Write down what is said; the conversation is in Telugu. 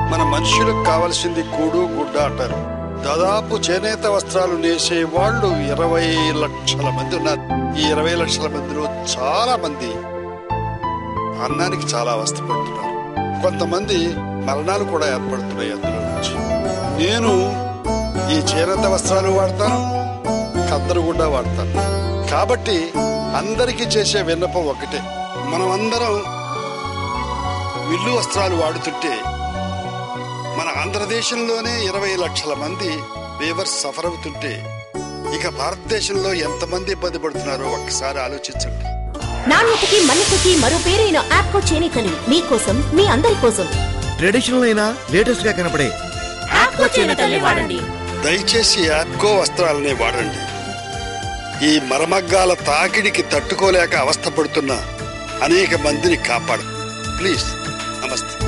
మన మనుషులకు కావలసింది కూడు గుడ్డ అంటారు దాదాపు చేనేత వస్త్రాలు నేసే వాళ్ళు ఇరవై లక్షల మంది ఉన్నారు ఈ ఇరవై లక్షల మందిలో చాలా మంది అన్నానికి చాలా అవస్థపడుతున్నారు కొంతమంది మరణాలు కూడా ఏర్పడుతున్నాయి అందులో నుంచి నేను ఈ చేనేత వస్త్రాలు వాడతాను కద్దరు కూడా వాడతాను కాబట్టి అందరికీ చేసే విన్నపం ఒకటే మనం అందరం మిల్లు వస్త్రాలు వాడుతుంటే మన ఆంధ్రదేశంలోనే ఇరవై లక్షల మంది వేవర్స్ సఫర్ అవుతుంటే ఇక భారతదేశంలో ఎంతమంది ఇబ్బంది పడుతున్నారో ఒక్కసారి ఆలోచించండి నాణ్యతకి మన్నికకి మరో పేరైన ఆప్కో చేనేతలు మీకోసం మీ అందరి కోసం ట్రెడిషనల్ అయినా లేటెస్ట్ గా కనపడే ఆప్కో చేనేతల్ని వాడండి దయచేసి యాప్కో వస్త్రాలనే వాడండి ఈ మరమగ్గాల తాకిడికి తట్టుకోలేక అవస్థపడుతున్న అనేక మందిని కాపాడు ప్లీజ్ నమస్తే